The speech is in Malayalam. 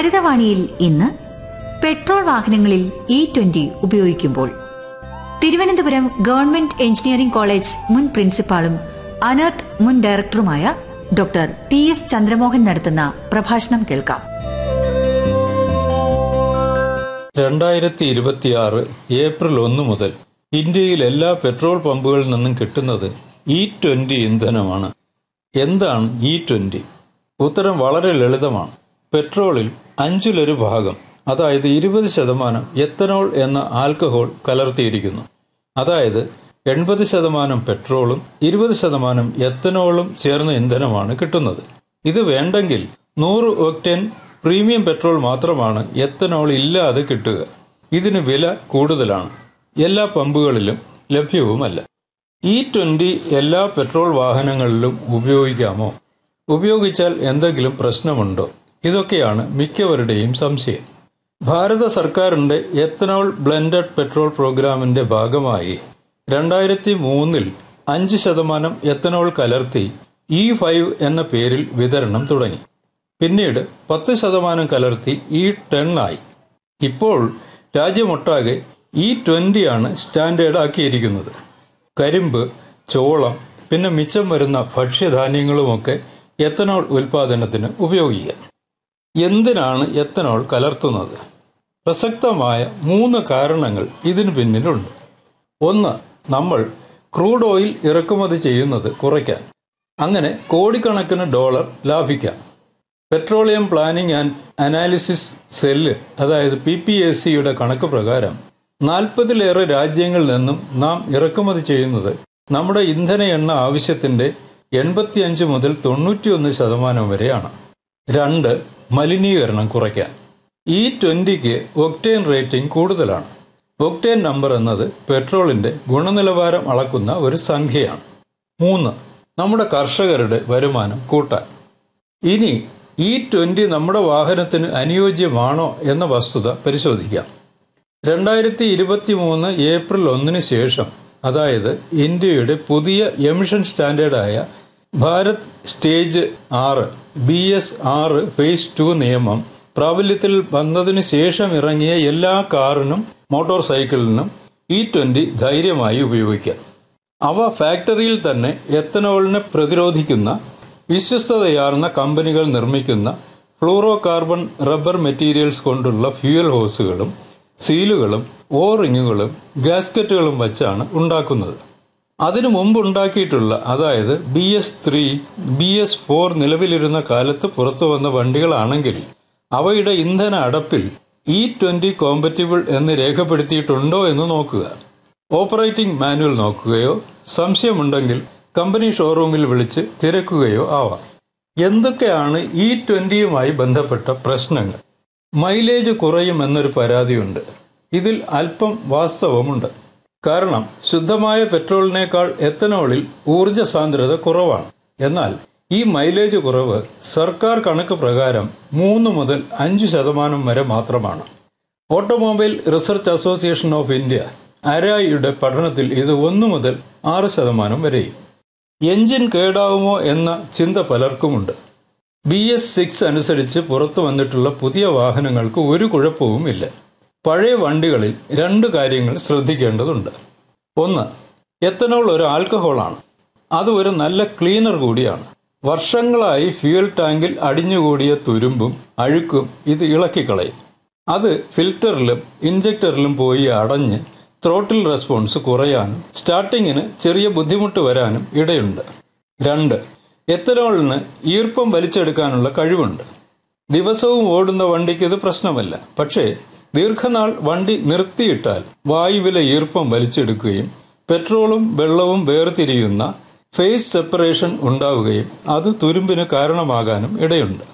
ഹരിതവാണിയിൽ ഇന്ന് പെട്രോൾ വാഹനങ്ങളിൽ ഇ ട്വന്റി ഉപയോഗിക്കുമ്പോൾ തിരുവനന്തപുരം ഗവൺമെന്റ് എഞ്ചിനീയറിംഗ് കോളേജ് മുൻ പ്രിൻസിപ്പാളും അനർട്ട് മുൻ ഡയറക്ടറുമായ ഡോക്ടർ ടി എസ് ചന്ദ്രമോഹൻ നടത്തുന്ന പ്രഭാഷണം കേൾക്കാം രണ്ടായിരത്തി ഇരുപത്തിയാറ് ഏപ്രിൽ ഒന്ന് മുതൽ ഇന്ത്യയിൽ എല്ലാ പെട്രോൾ പമ്പുകളിൽ നിന്നും കിട്ടുന്നത് ഇ ട്വന്റി ഇന്ധനമാണ് എന്താണ് ഇ ട്വന്റി ഉത്തരം വളരെ ലളിതമാണ് പെട്രോളിൽ അഞ്ചിലൊരു ഭാഗം അതായത് ഇരുപത് ശതമാനം എത്തനോൾ എന്ന ആൽക്കഹോൾ കലർത്തിയിരിക്കുന്നു അതായത് എൺപത് ശതമാനം പെട്രോളും ഇരുപത് ശതമാനം എത്തനോളും ചേർന്ന ഇന്ധനമാണ് കിട്ടുന്നത് ഇത് വേണ്ടെങ്കിൽ നൂറ് ഒക്ടേൻ പ്രീമിയം പെട്രോൾ മാത്രമാണ് എത്തനോൾ ഇല്ലാതെ കിട്ടുക ഇതിന് വില കൂടുതലാണ് എല്ലാ പമ്പുകളിലും ലഭ്യവുമല്ല ഇ ട്വന്റി എല്ലാ പെട്രോൾ വാഹനങ്ങളിലും ഉപയോഗിക്കാമോ ഉപയോഗിച്ചാൽ എന്തെങ്കിലും പ്രശ്നമുണ്ടോ ഇതൊക്കെയാണ് മിക്കവരുടെയും സംശയം ഭാരത സർക്കാരിന്റെ എത്തനോൾ ബ്ലെൻഡഡ് പെട്രോൾ പ്രോഗ്രാമിന്റെ ഭാഗമായി രണ്ടായിരത്തി മൂന്നിൽ അഞ്ച് ശതമാനം എത്തനോൾ കലർത്തി ഇ ഫൈവ് എന്ന പേരിൽ വിതരണം തുടങ്ങി പിന്നീട് പത്ത് ശതമാനം കലർത്തി ഇ ടെൻ ആയി ഇപ്പോൾ രാജ്യമൊട്ടാകെ ഇ ട്വന്റിയാണ് സ്റ്റാൻഡേർഡ് ആക്കിയിരിക്കുന്നത് കരിമ്പ് ചോളം പിന്നെ മിച്ചം വരുന്ന ഭക്ഷ്യധാന്യങ്ങളുമൊക്കെ എത്തനോൾ ഉൽപാദനത്തിന് ഉപയോഗിക്കാം എന്തിനാണ് എത്തനോൾ കലർത്തുന്നത് പ്രസക്തമായ മൂന്ന് കാരണങ്ങൾ ഇതിനു പിന്നിലുണ്ട് ഒന്ന് നമ്മൾ ക്രൂഡ് ഓയിൽ ഇറക്കുമതി ചെയ്യുന്നത് കുറയ്ക്കാൻ അങ്ങനെ കോടിക്കണക്കിന് ഡോളർ ലാഭിക്കാം petroleum planning and analysis cell അതായത് പി പി എസ് സിയുടെ കണക്ക് പ്രകാരം നാൽപ്പതിലേറെ രാജ്യങ്ങളിൽ നിന്നും നാം ഇറക്കുമതി ചെയ്യുന്നത് നമ്മുടെ ഇന്ധന എണ്ണ ആവശ്യത്തിന്റെ എൺപത്തിയഞ്ച് മുതൽ തൊണ്ണൂറ്റിയൊന്ന് ശതമാനം വരെയാണ് രണ്ട് മലിനീകരണം കുറയ്ക്കാൻ ഈ ട്വന്റിക്ക് ഒക്ടേൻ റേറ്റിംഗ് കൂടുതലാണ് ഒക്ടേൻ നമ്പർ എന്നത് പെട്രോളിന്റെ ഗുണനിലവാരം അളക്കുന്ന ഒരു സംഖ്യയാണ് മൂന്ന് നമ്മുടെ കർഷകരുടെ വരുമാനം കൂട്ടാൻ ഇനി ഈ ട്വന്റി നമ്മുടെ വാഹനത്തിന് അനുയോജ്യമാണോ എന്ന വസ്തുത പരിശോധിക്കാം രണ്ടായിരത്തി ഇരുപത്തി മൂന്ന് ഏപ്രിൽ ഒന്നിന് ശേഷം അതായത് ഇന്ത്യയുടെ പുതിയ എമിഷൻ സ്റ്റാൻഡേർഡായ ഭാരത് സ്റ്റേജ് ആറ് ബി എസ് ആറ് ഫേസ് ടു നിയമം പ്രാബല്യത്തിൽ വന്നതിന് ശേഷം ഇറങ്ങിയ എല്ലാ കാറിനും മോട്ടോർ സൈക്കിളിനും ഇ ട്വന്റി ധൈര്യമായി ഉപയോഗിക്കാം അവ ഫാക്ടറിയിൽ തന്നെ എത്തനോളിനെ പ്രതിരോധിക്കുന്ന വിശ്വസ്തതയാർന്ന കമ്പനികൾ നിർമ്മിക്കുന്ന ഫ്ലൂറോ കാർബൺ റബ്ബർ മെറ്റീരിയൽസ് കൊണ്ടുള്ള ഫ്യൂവൽ ഹോസുകളും സീലുകളും ഓ റിങ്ങുകളും ഗാസ്കറ്റുകളും വച്ചാണ് ഉണ്ടാക്കുന്നത് അതിനു മുമ്പ് ഉണ്ടാക്കിയിട്ടുള്ള അതായത് B S three B S four നിലവിലിരുന്ന കാലത്ത് പുറത്തു വന്ന വണ്ടികളാണെങ്കിൽ അവയുടെ ഇന്ധന അടപ്പിൽ ഇ ട്വന്റി കോമ്പറ്റിബിൾ എന്ന് രേഖപ്പെടുത്തിയിട്ടുണ്ടോ എന്ന് നോക്കുക ഓപ്പറേറ്റിംഗ് മാനുവൽ നോക്കുകയോ സംശയമുണ്ടെങ്കിൽ കമ്പനി ഷോറൂമിൽ വിളിച്ച് തിരക്കുകയോ ആവാം എന്തൊക്കെയാണ് ഇ ട്വന്റിയുമായി ബന്ധപ്പെട്ട പ്രശ്നങ്ങൾ മൈലേജ് കുറയുമെന്നൊരു പരാതിയുണ്ട് ഇതിൽ അല്പം വാസ്തവമുണ്ട് കാരണം ശുദ്ധമായ പെട്രോളിനേക്കാൾ എത്തനോളിൽ ഊർജ സാന്ദ്രത കുറവാണ് എന്നാൽ ഈ മൈലേജ് കുറവ് സർക്കാർ കണക്ക് പ്രകാരം മൂന്ന് മുതൽ അഞ്ച് ശതമാനം വരെ മാത്രമാണ് automobile research association of India അരായിയുടെ പഠനത്തിൽ ഇത് ഒന്ന് മുതൽ ആറ് ശതമാനം വരെയും എഞ്ചിൻ കേടാവുമോ എന്ന ചിന്ത പലർക്കുമുണ്ട് ബി എസ് സിക്സ് അനുസരിച്ച് പുറത്തു വന്നിട്ടുള്ള പുതിയ വാഹനങ്ങൾക്ക് ഒരു കുഴപ്പവും ഇല്ല പഴയ വണ്ടികളിൽ രണ്ട് കാര്യങ്ങൾ ശ്രദ്ധിക്കേണ്ടതുണ്ട് ഒന്ന് എത്തനോൾ ഒരു ആൽക്കഹോളാണ് അത് ഒരു നല്ല ക്ലീനർ കൂടിയാണ് വർഷങ്ങളായി ഫ്യൂൽ ടാങ്കിൽ അടിഞ്ഞുകൂടിയ തുരുമ്പും അഴുക്കും ഇത് ഇളക്കിക്കളയും അത് ഫിൽറ്ററിലും ഇഞ്ചക്ടറിലും പോയി അടഞ്ഞ് ത്രോട്ടിൽ റെസ്പോൺസ് കുറയാനും സ്റ്റാർട്ടിങ്ങിന് ചെറിയ ബുദ്ധിമുട്ട് വരാനും ഇടയുണ്ട് രണ്ട് എത്തനോളിന് ഈർപ്പം വലിച്ചെടുക്കാനുള്ള കഴിവുണ്ട് ദിവസവും ഓടുന്ന വണ്ടിക്ക് ഇത് പ്രശ്നമല്ല പക്ഷേ ദീർഘനാൾ വണ്ടി നിർത്തിയിട്ടാൽ വായുവിലെ ഈർപ്പം വലിച്ചെടുക്കുകയും പെട്രോളും വെള്ളവും വേർതിരിയുന്ന ഫേസ് സെപ്പറേഷൻ ഉണ്ടാവുകയും അത് തുരുമ്പിന് കാരണമാകാനും ഇടയുണ്ട്